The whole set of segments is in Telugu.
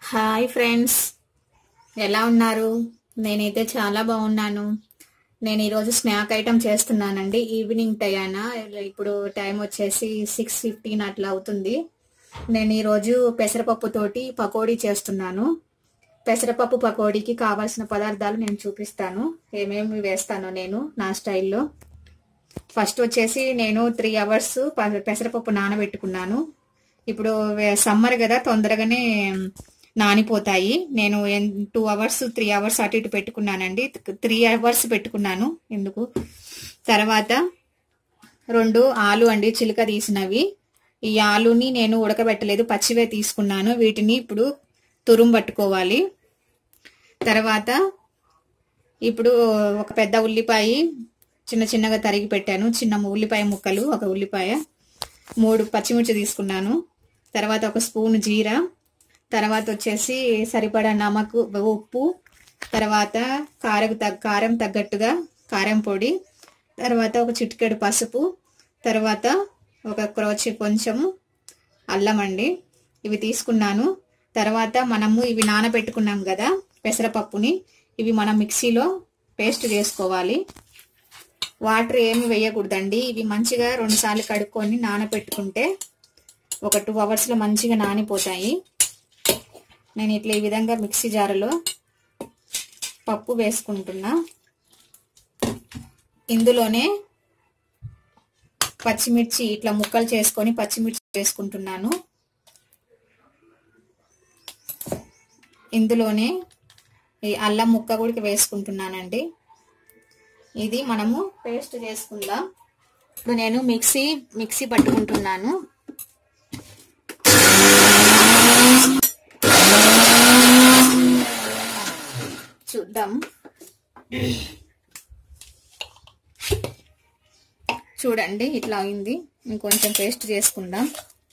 హాయ్ ఫ్రెండ్స్ ఎలా ఉన్నారు నేనైతే చాలా బాగున్నాను నేను ఈరోజు స్నాక్ ఐటమ్ చేస్తున్నానండి ఈవినింగ్ టయాన ఇప్పుడు టైం వచ్చేసి సిక్స్ ఫిఫ్టీన్ అట్లా అవుతుంది నేను ఈరోజు పెసరపప్పు తోటి పకోడీ చేస్తున్నాను పెసరపప్పు పకోడీకి కావాల్సిన పదార్థాలు నేను చూపిస్తాను ఏమేమి వేస్తానో నేను నా స్టైల్లో ఫస్ట్ వచ్చేసి నేను త్రీ అవర్స్ పెసరపప్పు నానబెట్టుకున్నాను ఇప్పుడు సమ్మర్ కదా తొందరగానే నానిపోతాయి నేను టూ అవర్స్ త్రీ అవర్స్ అటు ఇటు పెట్టుకున్నానండి త్రీ అవర్స్ పెట్టుకున్నాను ఎందుకు తర్వాత రెండు ఆలు అండి చిలుక తీసినవి ఈ ఆలుని నేను ఉడకబెట్టలేదు పచ్చివే తీసుకున్నాను వీటిని ఇప్పుడు తురుము పట్టుకోవాలి తర్వాత ఇప్పుడు ఒక పెద్ద ఉల్లిపాయ చిన్న చిన్నగా తరిగి పెట్టాను చిన్న ఉల్లిపాయ ముక్కలు ఒక ఉల్లిపాయ మూడు పచ్చిమిర్చి తీసుకున్నాను తర్వాత ఒక స్పూన్ జీరా తర్వాత వచ్చేసి సరిపడా నమకు ఉప్పు తర్వాత కారం తగ్గ కారం తగ్గట్టుగా కారం పొడి తర్వాత ఒక చిటికెడు పసుపు తర్వాత ఒక క్రోచి కొంచెము అల్లం అండి ఇవి తీసుకున్నాను తర్వాత మనము ఇవి నానబెట్టుకున్నాం కదా పెసరపప్పుని ఇవి మనం మిక్సీలో పేస్ట్ చేసుకోవాలి వాటర్ ఏమి వేయకూడదండి ఇవి మంచిగా రెండుసార్లు కడుక్కొని నానబెట్టుకుంటే ఒక టూ అవర్స్లో మంచిగా నానిపోతాయి నేను ఇట్లా ఈ విధంగా మిక్సీ జారులో పప్పు వేసుకుంటున్నా ఇందులోనే పచ్చిమిర్చి ఇట్లా ముక్కలు చేసుకొని పచ్చిమిర్చి వేసుకుంటున్నాను ఇందులోనే ఈ అల్లం ముక్క కూడా వేసుకుంటున్నానండి ఇది మనము పేస్ట్ చేసుకుందాం ఇప్పుడు నేను మిక్సీ మిక్సీ పట్టుకుంటున్నాను చూద్దాం చూడండి ఇట్లా అయింది ఇంకొంచెం పేస్ట్ చేసుకుందాం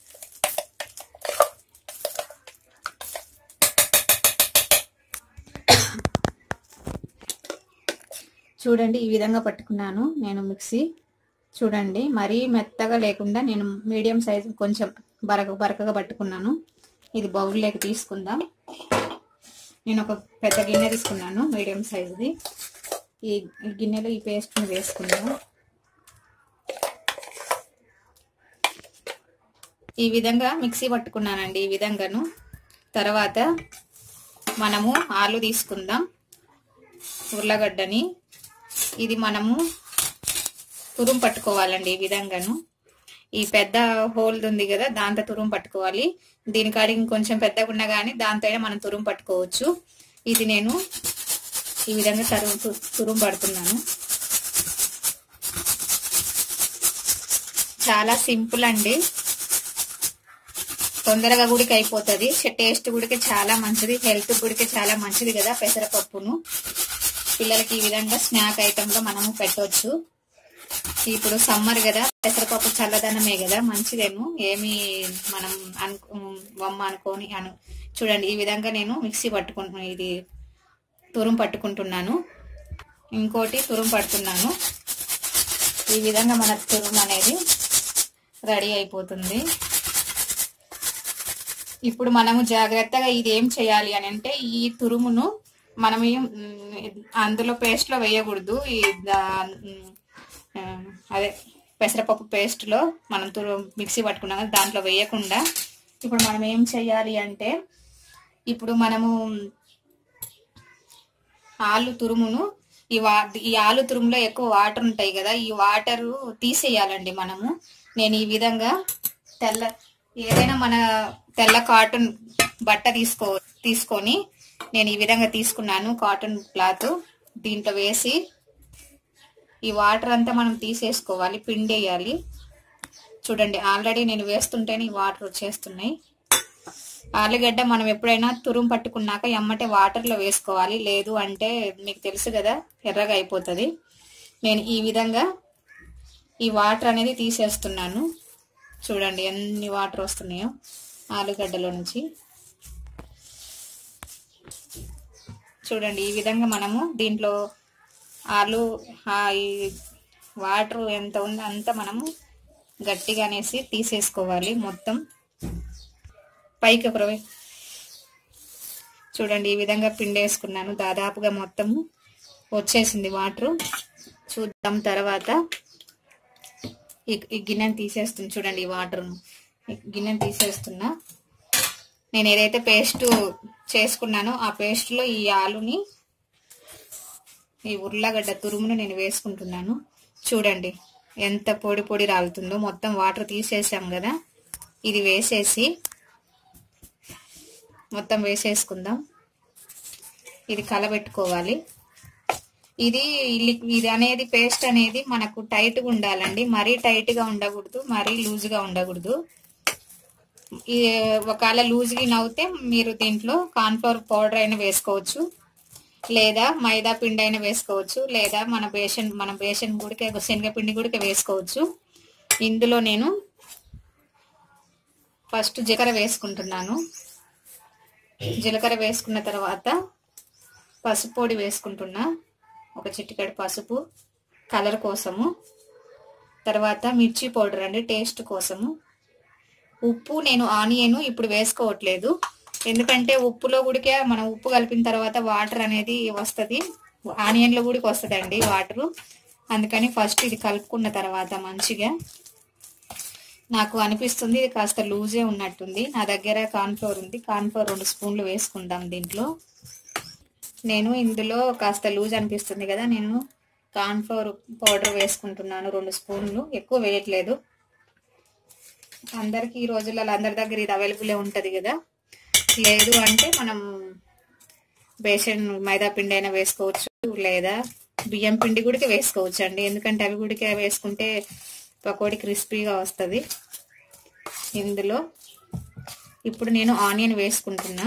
చూడండి ఈ విధంగా పట్టుకున్నాను నేను మిక్సీ చూడండి మరీ మెత్తగా లేకుండా నేను మీడియం సైజు కొంచెం బరక బరకగా పట్టుకున్నాను ఇది బౌల్లోకి తీసుకుందాం నేను ఒక పెద్ద గిన్నె తీసుకున్నాను మీడియం సైజుది ఈ గిన్నెలో ఈ పేస్ట్ని వేసుకుందాం ఈ విధంగా మిక్సీ పట్టుకున్నానండి ఈ విధంగాను తర్వాత మనము ఆలు తీసుకుందాం ఉర్లగడ్డని ఇది మనము తురుము పట్టుకోవాలండి ఈ విధంగాను ఈ పెద్ద హోల్ ఉంది కదా దాంతో తురుము పట్టుకోవాలి దీనికాడికి ఇంకొంచెం పెద్దగా ఉన్నా కానీ దాంతో మనం తురుము పట్టుకోవచ్చు ఇది నేను ఈ విధంగా తరుము తురుము పడుతున్నాను చాలా సింపుల్ అండి తొందరగా గుడికి అయిపోతుంది టేస్ట్ గుడికి చాలా మంచిది హెల్త్ గుడికి చాలా మంచిది కదా పెసరపప్పును పిల్లలకి ఈ విధంగా స్నాక్ ఐటమ్ లో మనము పెట్టవచ్చు ఇప్పుడు సమ్మర్ కదా పెసరపప్పు చల్లదనమే కదా మంచిదేను ఏమి మనం అను వమ్మ అనుకోని అను చూడండి ఈ విధంగా నేను మిక్సీ పట్టుకుంటున్నాను ఇది తురుము పట్టుకుంటున్నాను ఇంకోటి తురుము పడుతున్నాను ఈ విధంగా మన తురుము అనేది రెడీ అయిపోతుంది ఇప్పుడు మనము జాగ్రత్తగా ఇది ఏం చేయాలి అని అంటే ఈ తురుమును మనం అందులో పేస్ట్లో వేయకూడదు ఈ అదే పెసరపప్పు పేస్ట్లో మనం తురు మిక్సీ పట్టుకున్నాం కదా దాంట్లో వేయకుండా ఇప్పుడు మనం ఏం చేయాలి అంటే ఇప్పుడు మనము ఆలు తురుమును ఈ వా ఈ ఆలు తురుములో ఎక్కువ వాటర్ ఉంటాయి కదా ఈ వాటర్ తీసేయాలండి మనము నేను ఈ విధంగా తెల్ల ఏదైనా మన తెల్ల కాటన్ బట్ట తీసుకో తీసుకొని నేను ఈ విధంగా తీసుకున్నాను కాటన్ క్లాత్ దీంట్లో వేసి ఈ వాటర్ అంతా మనం తీసేసుకోవాలి పిండేయాలి చూడండి ఆల్రెడీ నేను వేస్తుంటేనే ఈ వాటర్ వచ్చేస్తున్నాయి ఆలుగడ్డ మనం ఎప్పుడైనా తురుము పట్టుకున్నాక ఎమ్మటే వాటర్లో వేసుకోవాలి లేదు అంటే మీకు తెలుసు కదా ఎర్రగా అయిపోతుంది నేను ఈ విధంగా ఈ వాటర్ అనేది తీసేస్తున్నాను చూడండి ఎన్ని వాటర్ వస్తున్నాయో ఆలుగడ్డలో నుంచి చూడండి ఈ విధంగా మనము దీంట్లో ఆలు ఈ వాటర్ ఎంత ఉందో అంత మనము గట్టిగా అనేసి తీసేసుకోవాలి మొత్తం పైకి ఒక రవి చూడండి ఈ విధంగా పిండి వేసుకున్నాను దాదాపుగా మొత్తము వచ్చేసింది వాటర్ చూద్దాం తర్వాత ఈ ఈ గిన్నెని తీసేస్తుంది చూడండి ఈ వాటర్ను ఈ గిన్నెని తీసేస్తున్నా నేను ఏదైతే పేస్ట్ చేసుకున్నానో ఆ పేస్ట్లో ఈ ఆలుని ఈ ఉర్లగడ్డ తురుమును నేను వేసుకుంటున్నాను చూడండి ఎంత పొడి పొడి రాలుతుందో మొత్తం వాటర్ తీసేసాం కదా ఇది వేసేసి మొత్తం వేసేసుకుందాం ఇది కలబెట్టుకోవాలి ఇది లిక్- ఇది అనేది పేస్ట్ అనేది మనకు టైట్గా ఉండాలండి మరీ టైట్గా ఉండకూడదు మరీ లూజ్గా ఉండకూడదు ఈ ఒకవేళ లూజ్గా నవ్వుతే మీరు దీంట్లో కార్న్ఫ్లవర్ పౌడర్ అయినా వేసుకోవచ్చు లేదా మైదా పిండి అయినా వేసుకోవచ్చు లేదా మన బేసన్ మన బేసన్ గుడికే శనగపిండి గుడికి వేసుకోవచ్చు ఇందులో నేను ఫస్ట్ జీలకర్ర వేసుకుంటున్నాను జీలకర్ర వేసుకున్న తర్వాత పసుపు పొడి వేసుకుంటున్నా ఒక చిటికెడు పసుపు కలర్ కోసము తర్వాత మిర్చి పౌడర్ అండి టేస్ట్ కోసము ఉప్పు నేను ఆనియన్ ఇప్పుడు వేసుకోవట్లేదు ఎందుకంటే ఉప్పులో గుడికే మనం ఉప్పు కలిపిన తర్వాత వాటర్ అనేది వస్తుంది ఆనియన్లో గుడికి వస్తుందండి వాటరు అందుకని ఫస్ట్ ఇది కలుపుకున్న తర్వాత మంచిగా నాకు అనిపిస్తుంది ఇది కాస్త లూజే ఉన్నట్టుంది నా దగ్గర కార్న్ఫ్లోర్ ఉంది కార్న్ఫ్లోర్ రెండు స్పూన్లు వేసుకుందాం దీంట్లో నేను ఇందులో కాస్త లూజ్ అనిపిస్తుంది కదా నేను కార్న్ఫ్లోర్ పౌడర్ వేసుకుంటున్నాను రెండు స్పూన్లు ఎక్కువ వేయట్లేదు అందరికి ఈ రోజులలో అందరి దగ్గర ఇది అవైలబుల్ ఉంటుంది కదా లేదు అంటే మనం బేసన్ మైదా పిండి అయినా వేసుకోవచ్చు లేదా బియ్యం పిండి కూడా వేసుకోవచ్చు అండి ఎందుకంటే అవి కూడా వేసుకుంటే పకోడీ క్రిస్పీగా వస్తుంది ఇందులో ఇప్పుడు నేను ఆనియన్ వేసుకుంటున్నా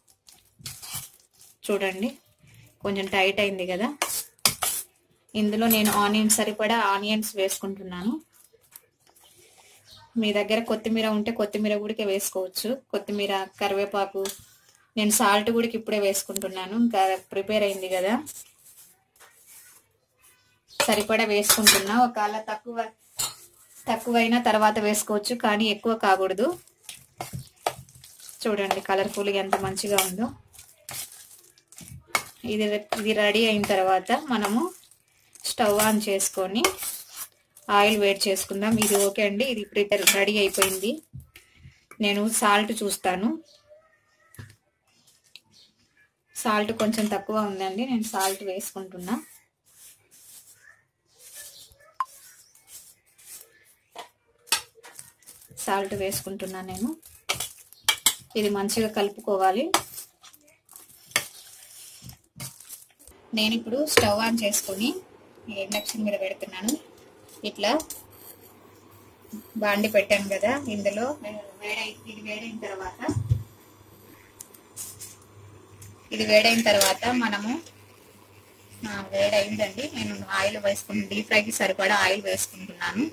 చూడండి కొంచెం టైట్ అయింది కదా ఇందులో నేను ఆనియన్ సరిపడా ఆనియన్స్ వేసుకుంటున్నాను మీ దగ్గర కొత్తిమీర ఉంటే కొత్తిమీర కూడా వేసుకోవచ్చు కొత్తిమీర కరివేపాకు నేను సాల్ట్ కూడా ఇప్పుడే వేసుకుంటున్నాను ఇంకా ప్రిపేర్ అయింది కదా సరిపడా వేసుకుంటున్నా ఒకవేళ తక్కువ తక్కువైనా తర్వాత వేసుకోవచ్చు కానీ ఎక్కువ కాకూడదు చూడండి కలర్ఫుల్గా ఎంత మంచిగా ఉందో ఇది ఇది రెడీ అయిన తర్వాత మనము స్టవ్ ఆన్ చేసుకొని ఆయిల్ వేడి చేసుకుందాం ఇది ఓకే అండి ఇది ప్రిపేర్ రెడీ అయిపోయింది నేను సాల్ట్ చూస్తాను సాల్ట్ కొంచెం తక్కువ ఉందండి నేను సాల్ట్ వేసుకుంటున్నా సాల్ట్ వేసుకుంటున్నా నేను ఇది మంచిగా కలుపుకోవాలి నేను ఇప్పుడు స్టవ్ ఆన్ చేసుకొని ఇండక్షన్ మీద పెడుతున్నాను ఇట్లా బాండి పెట్టాను కదా ఇందులో వేడై ఇది వేడైన తర్వాత ఇది వేడైన తర్వాత మనము వేడైందండి నేను ఆయిల్ వేసుకుంటున్నాను డీప్ ఫ్రైకి సరిపడా ఆయిల్ వేసుకుంటున్నాను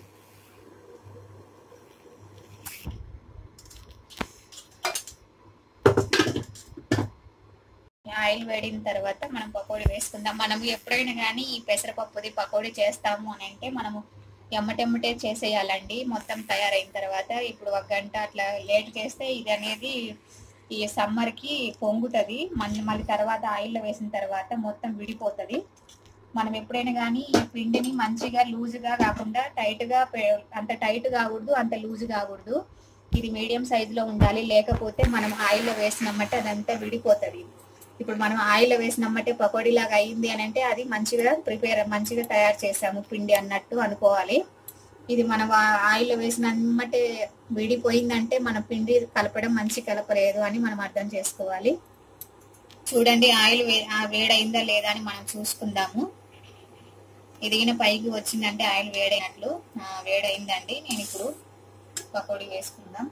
ఆయిల్ వేడిన తర్వాత మనం పకోడీ వేసుకుందాం మనం ఎప్పుడైనా కానీ ఈ పెసరపప్పుది పకోడీ చేస్తాము అని అంటే మనము ఎమ్మటెమ్మటే చేసేయాలండి మొత్తం తయారైన తర్వాత ఇప్పుడు ఒక గంట అట్లా లేట్ చేస్తే ఇది అనేది ఈ సమ్మర్కి పొంగుతుంది మళ్ళీ మళ్ళీ తర్వాత ఆయిల్లో వేసిన తర్వాత మొత్తం విడిపోతుంది మనం ఎప్పుడైనా కానీ ఈ పిండిని మంచిగా లూజుగా కాకుండా టైట్గా అంత టైట్ కాకూడదు అంత లూజ్ కాకూడదు ఇది మీడియం సైజులో ఉండాలి లేకపోతే మనం ఆయిల్లో వేసినమ్మంటే అదంతా విడిపోతుంది ఇప్పుడు మనం ఆయిల్ వేసినమ్మంటే పకోడీ లాగా అయింది అని అంటే అది మంచిగా ప్రిపేర్ మంచిగా తయారు చేసాము పిండి అన్నట్టు అనుకోవాలి ఇది మనం ఆయిల్ వేసినమ్మటే విడిపోయిందంటే మన పిండి కలపడం మంచి కలపలేదు అని మనం అర్థం చేసుకోవాలి చూడండి ఆయిల్ వేడైందా లేదా అని మనం చూసుకుందాము ఇది పైకి వచ్చిందంటే ఆయిల్ వేడైనట్లు వేడైందండి నేను ఇప్పుడు పకోడీ వేసుకుందాం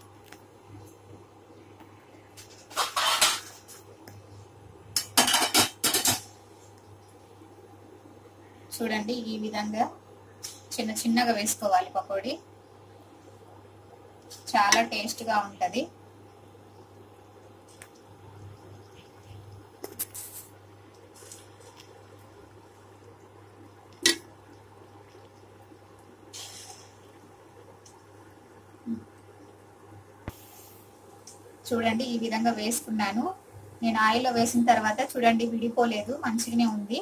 చూడండి ఈ విధంగా చిన్న చిన్నగా వేసుకోవాలి పకోడీ చాలా టేస్ట్గా ఉంటుంది చూడండి ఈ విధంగా వేసుకున్నాను నేను ఆయిల్లో వేసిన తర్వాత చూడండి విడిపోలేదు మంచిగానే ఉంది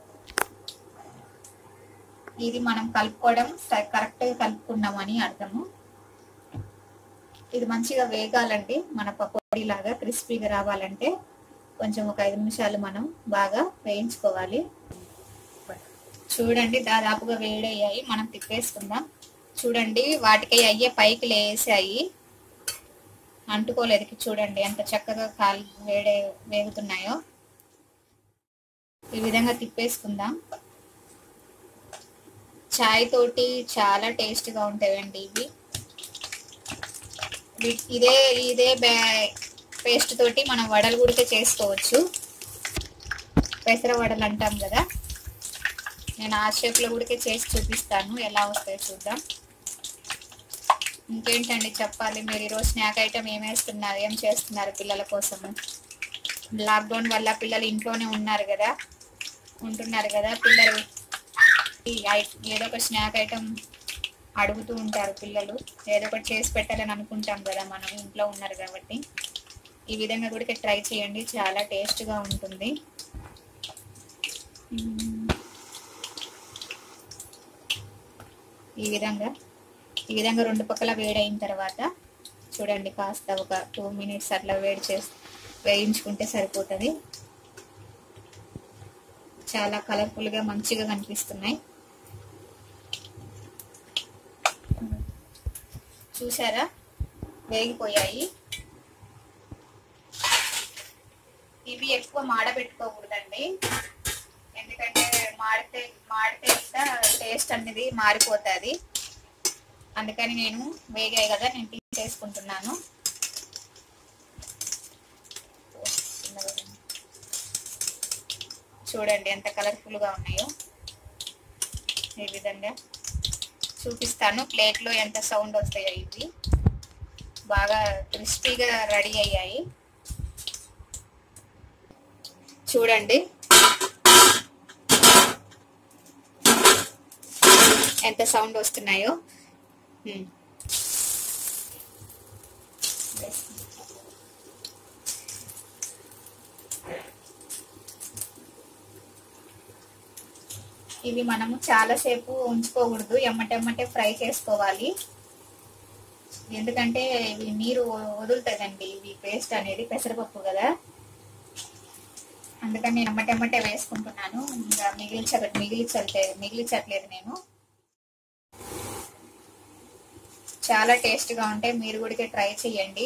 ఇది మనం కలుపుకోవడం కరెక్ట్గా కలుపుకున్నామని అర్థము ఇది మంచిగా వేగాలండి మన పకోడీ లాగా క్రిస్పీగా రావాలంటే కొంచెం ఒక ఐదు నిమిషాలు మనం బాగా వేయించుకోవాలి చూడండి దాదాపుగా వేడయ్యాయి మనం తిప్పేసుకుందాం చూడండి వాటికి అయ్యే పైకి లేసాయి అంటుకోలేదు చూడండి ఎంత చక్కగా కాలు వేడే వేగుతున్నాయో ఈ విధంగా తిప్పేసుకుందాం చాయ్ తోటి చాలా టేస్ట్గా ఉంటాయండి ఇవి ఇదే ఇదే పేస్ట్ తోటి మనం వడలు కూడా చేసుకోవచ్చు పెసర వడలు అంటాం కదా నేను ఆ షేప్లో కూడా చేసి చూపిస్తాను ఎలా వస్తాయో చూద్దాం ఇంకేంటండి చెప్పాలి మీరు ఈరోజు స్నాక్ ఐటమ్ ఏం వేస్తున్నారు ఏం చేస్తున్నారు పిల్లల కోసము లాక్డౌన్ వల్ల పిల్లలు ఇంట్లోనే ఉన్నారు కదా ఉంటున్నారు కదా పిల్లలు ఏదో ఒక స్నాక్ ఐటమ్ అడుగుతూ ఉంటారు పిల్లలు ఏదో ఒకటి చేసి పెట్టాలని అనుకుంటాం కదా మనం ఇంట్లో ఉన్నారు కాబట్టి ఈ విధంగా కూడా ట్రై చేయండి చాలా టేస్ట్గా ఉంటుంది ఈ విధంగా ఈ విధంగా రెండు పక్కల వేడైన తర్వాత చూడండి కాస్త ఒక టూ మినిట్స్ అట్లా వేడి చేసి వేయించుకుంటే సరిపోతుంది చాలా కలర్ఫుల్గా మంచిగా కనిపిస్తున్నాయి చూసారా వేగిపోయాయి ఇవి ఎక్కువ మాడబెట్టుకోకూడదండి ఎందుకంటే మాడితే మాడితే ఇంకా టేస్ట్ అనేది మారిపోతుంది అందుకని నేను వేగాయి కదా నేను తీసేసుకుంటున్నాను చూడండి ఎంత కలర్ఫుల్గా ఉన్నాయో ఈ విధంగా చూపిస్తాను ప్లేట్లో ఎంత సౌండ్ వస్తాయో ఇవి బాగా క్రిస్పీగా రెడీ అయ్యాయి చూడండి ఎంత సౌండ్ వస్తున్నాయో ఇవి మనము చాలాసేపు ఉంచుకోకూడదు ఎమ్మటెమ్మటే ఫ్రై చేసుకోవాలి ఎందుకంటే ఇవి నీరు వదులుతుందండి ఇవి పేస్ట్ అనేది పెసరపప్పు కదా అందుకని నేను ఎమ్మటెమ్మటే వేసుకుంటున్నాను ఇంకా మిగిలిచ మిగిలిచట్లేదు మిగిలిచట్లేదు నేను చాలా టేస్ట్గా ఉంటాయి మీరు కూడా ట్రై చేయండి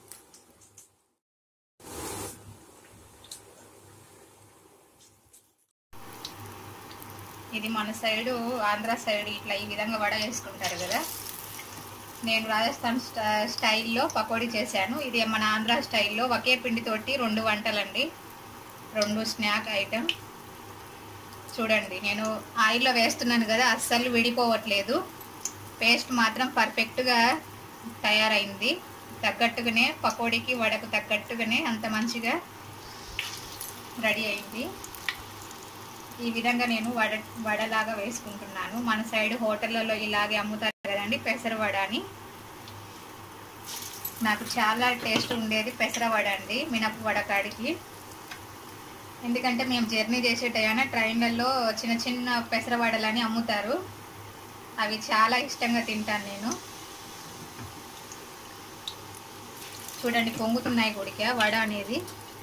ఇది మన సైడు ఆంధ్ర సైడ్ ఇట్లా ఈ విధంగా వడ వేసుకుంటారు కదా నేను రాజస్థాన్ స్టైల్లో పకోడీ చేశాను ఇది మన ఆంధ్ర స్టైల్లో ఒకే పిండితోటి రెండు వంటలండి రెండు స్నాక్ ఐటెం చూడండి నేను ఆయిల్లో వేస్తున్నాను కదా అస్సలు విడిపోవట్లేదు పేస్ట్ మాత్రం పర్ఫెక్ట్గా తయారైంది తగ్గట్టుగానే పకోడీకి వడకు తగ్గట్టుగానే అంత మంచిగా రెడీ అయింది ఈ విధంగా నేను వడ వడలాగా వేసుకుంటున్నాను మన సైడ్ హోటళ్ళలో ఇలాగే అమ్ముతారు కదండి పెసర వడ అని నాకు చాలా టేస్ట్ ఉండేది పెసర వడ అండి మినప వడ కాడికి ఎందుకంటే మేము జర్నీ చేసే టైనా ట్రైన్లలో చిన్న చిన్న పెసర వడలని అమ్ముతారు అవి చాలా ఇష్టంగా తింటాను నేను చూడండి పొంగుతున్నాయి గుడిక వడ అనేది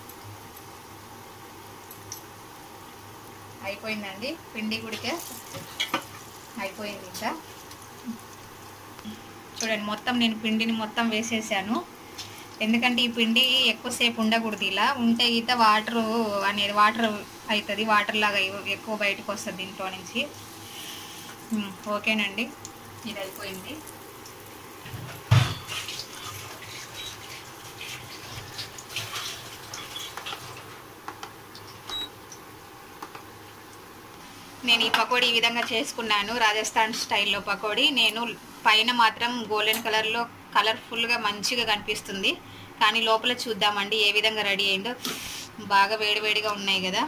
అయిపోయిందండి పిండి గుడిక అయిపోయింది ఇంకా చూడండి మొత్తం నేను పిండిని మొత్తం వేసేసాను ఎందుకంటే ఈ పిండి ఎక్కువసేపు ఉండకూడదు ఇలా ఉంటే ఈత వాటర్ అనేది వాటర్ అవుతుంది వాటర్ లాగా ఎక్కువ బయటకు వస్తుంది దీంట్లో నుంచి ఓకేనండి ఇది అయిపోయింది నేను ఈ పకోడీ ఈ విధంగా చేసుకున్నాను రాజస్థాన్ స్టైల్లో పకోడీ నేను పైన మాత్రం గోల్డెన్ కలర్లో కలర్ఫుల్గా మంచిగా కనిపిస్తుంది కానీ లోపల చూద్దామండి ఏ విధంగా రెడీ అయిందో బాగా వేడివేడిగా ఉన్నాయి కదా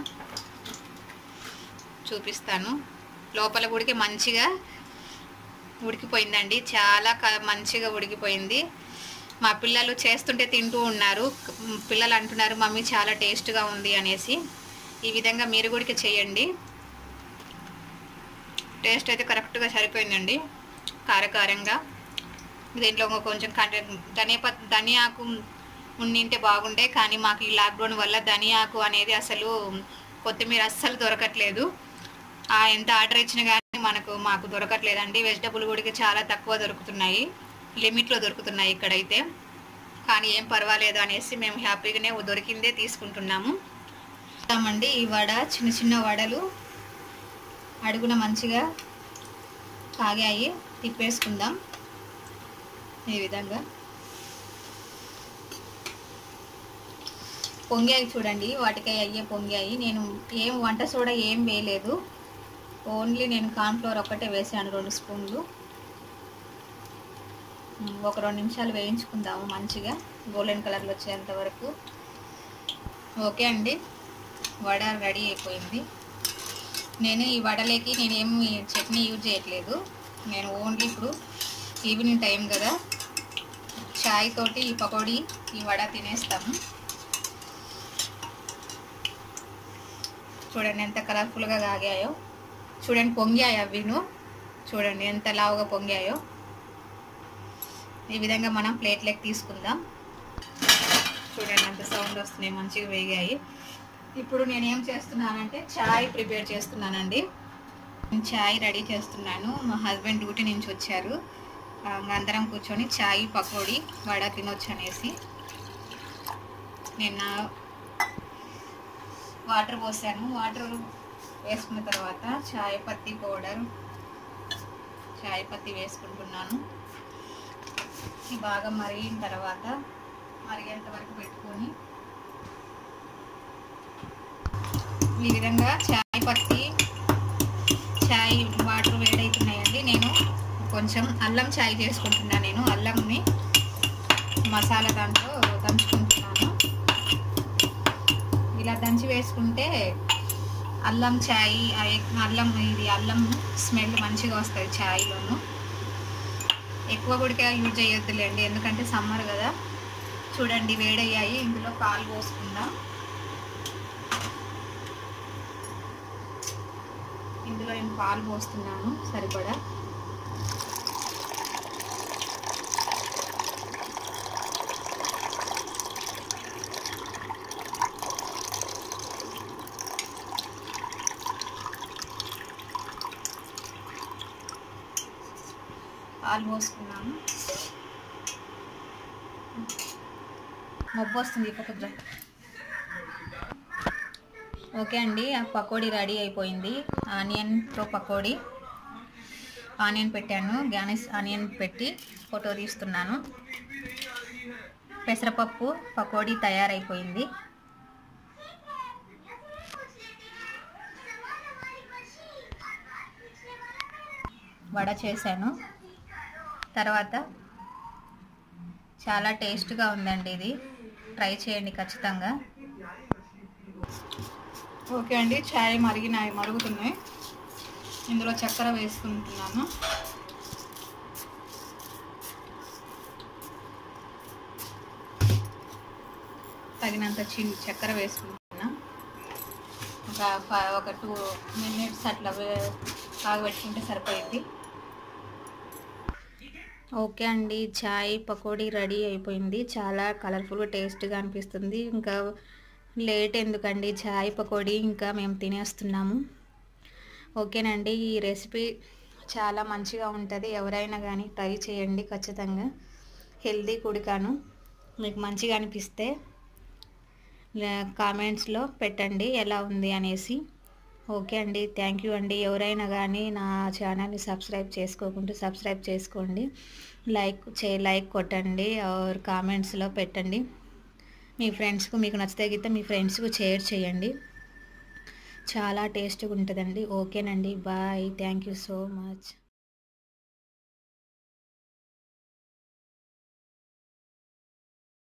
చూపిస్తాను లోపల గుడికి మంచిగా ఉడికిపోయిందండి చాలా మంచిగా ఉడికిపోయింది మా పిల్లలు చేస్తుంటే తింటూ ఉన్నారు పిల్లలు అంటున్నారు మమ్మీ చాలా టేస్ట్గా ఉంది అనేసి ఈ విధంగా మీరు కూడా చేయండి టేస్ట్ అయితే కరెక్ట్గా సరిపోయిందండి కారకారంగా దీంట్లో ఇంకో కొంచెం కంటే ధనియా పత్ ధనియాకు ఉండింటే బాగుండే కానీ మాకు ఈ లాక్డౌన్ వల్ల ధనియాకు అనేది అసలు కొత్తిమీర అస్సలు దొరకట్లేదు ఆ ఎంత ఆర్డర్ ఇచ్చినా కానీ మనకు మాకు దొరకట్లేదండి వెజిటబుల్ కూడా చాలా తక్కువ దొరుకుతున్నాయి లిమిట్లో దొరుకుతున్నాయి ఇక్కడైతే కానీ ఏం పర్వాలేదు అనేసి మేము హ్యాపీగానే దొరికిందే తీసుకుంటున్నాము అండి ఈ వడ చిన్న చిన్న వడలు అడుగున మంచిగా కాగాయి తిప్పేసుకుందాం ఈ విధంగా పొంగాయి చూడండి వాటికి అయ్యే పొంగాయి నేను ఏం వంట సోడా ఏం వేయలేదు ఓన్లీ నేను కార్న్ఫ్లోర్ ఒక్కటే వేసాను రెండు స్పూన్లు ఒక రెండు నిమిషాలు వేయించుకుందాము మంచిగా గోల్డెన్ కలర్లో వచ్చేంత వరకు ఓకే అండి వడ రెడీ అయిపోయింది నేను ఈ వడలేకి నేనేమి చట్నీ యూజ్ చేయట్లేదు నేను ఓన్లీ ఇప్పుడు ఈవినింగ్ టైం కదా చాయ్ తోటి ఈ పకోడీ ఈ వడ తినేస్తాము చూడండి ఎంత కలర్ఫుల్గా కాగాయో చూడండి పొంగాయి అవిను చూడండి ఎంత లావుగా పొంగాయో ఈ విధంగా మనం ప్లేట్లోకి తీసుకుందాం చూడండి ఎంత సౌండ్ వస్తున్నాయి మంచిగా వేగాయి ఇప్పుడు నేను ఏం చేస్తున్నానంటే చాయ్ ప్రిపేర్ చేస్తున్నానండి చాయ్ రెడీ చేస్తున్నాను మా హస్బెండ్ డ్యూటీ నుంచి వచ్చారు అందరం కూర్చొని చాయ్ పకోడీ వడ తినొచ్చు అనేసి నేను వాటర్ పోసాను వాటర్ వేసుకున్న తర్వాత చాయ్ పత్తి పౌడర్ చాయ్ పత్తి వేసుకుంటున్నాను బాగా మరిగిన తర్వాత మరిగేంత వరకు పెట్టుకొని ఈ విధంగా చాయ్ పత్తి చాయ్ వాటర్ వేడవుతున్నాయండి నేను కొంచెం అల్లం చాయ్ చేసుకుంటున్నాను నేను అల్లంని మసాలా దాంట్లో దంచుకుంటున్నాను ఇలా దంచి వేసుకుంటే అల్లం చాయ్ అల్లం ఇది అల్లం స్మెల్ మంచిగా వస్తుంది చాయ్లోను ఎక్కువ కూడా యూజ్ చేయొద్దులేండి ఎందుకంటే సమ్మర్ కదా చూడండి వేడయ్యాయి ఇందులో పాలు పోసుకుందాం ఇందులో నేను పాలు పోస్తున్నాను సరిపడా పాలు పోసుకున్నాను మబ్బు వస్తుంది కొద్దిగా ఓకే అండి ఆ పకోడీ రెడీ అయిపోయింది ఆనియన్తో పకోడీ ఆనియన్ పెట్టాను గ్యానిస్ ఆనియన్ పెట్టి ఫోటో తీస్తున్నాను పెసరపప్పు పకోడీ తయారైపోయింది వడ చేశాను తర్వాత చాలా టేస్ట్గా ఉందండి ఇది ట్రై చేయండి ఖచ్చితంగా ఓకే అండి చాయ్ మరిగినాయి మరుగుతున్నాయి ఇందులో చక్కెర వేసుకుంటున్నాను తగినంత చిన్న చక్కెర వేసుకుంటున్నా ఒక ఫ- ఒక టూ మినిట్స్ అట్లా వే- కాగబెట్టుకుంటే సరిపోయింది ఓకే అండి చాయ్ పకోడీ రెడీ అయిపోయింది చాలా కలర్ఫుల్గా టేస్ట్గా అనిపిస్తుంది ఇంకా లేట్ ఎందుకండి చాయ్ పకోడీ ఇంకా మేము తినేస్తున్నాము ఓకేనండి ఈ రెసిపీ చాలా మంచిగా ఉంటుంది ఎవరైనా కానీ ట్రై చేయండి ఖచ్చితంగా హెల్దీ కుడికాను మీకు మంచిగా అనిపిస్తే కామెంట్స్లో పెట్టండి ఎలా ఉంది అనేసి ఓకే అండి థ్యాంక్ యూ అండి ఎవరైనా కానీ నా ఛానల్ని సబ్స్క్రైబ్ చేసుకోకుంటే సబ్స్క్రైబ్ చేసుకోండి లైక్ చే లైక్ కొట్టండి ఆర్ కామెంట్స్లో పెట్టండి మీ ఫ్రెండ్స్కు మీకు నచ్చితే గితే మీ ఫ్రెండ్స్కు షేర్ చేయండి చాలా టేస్ట్గా ఉంటుందండి ఓకేనండి bye thank you so much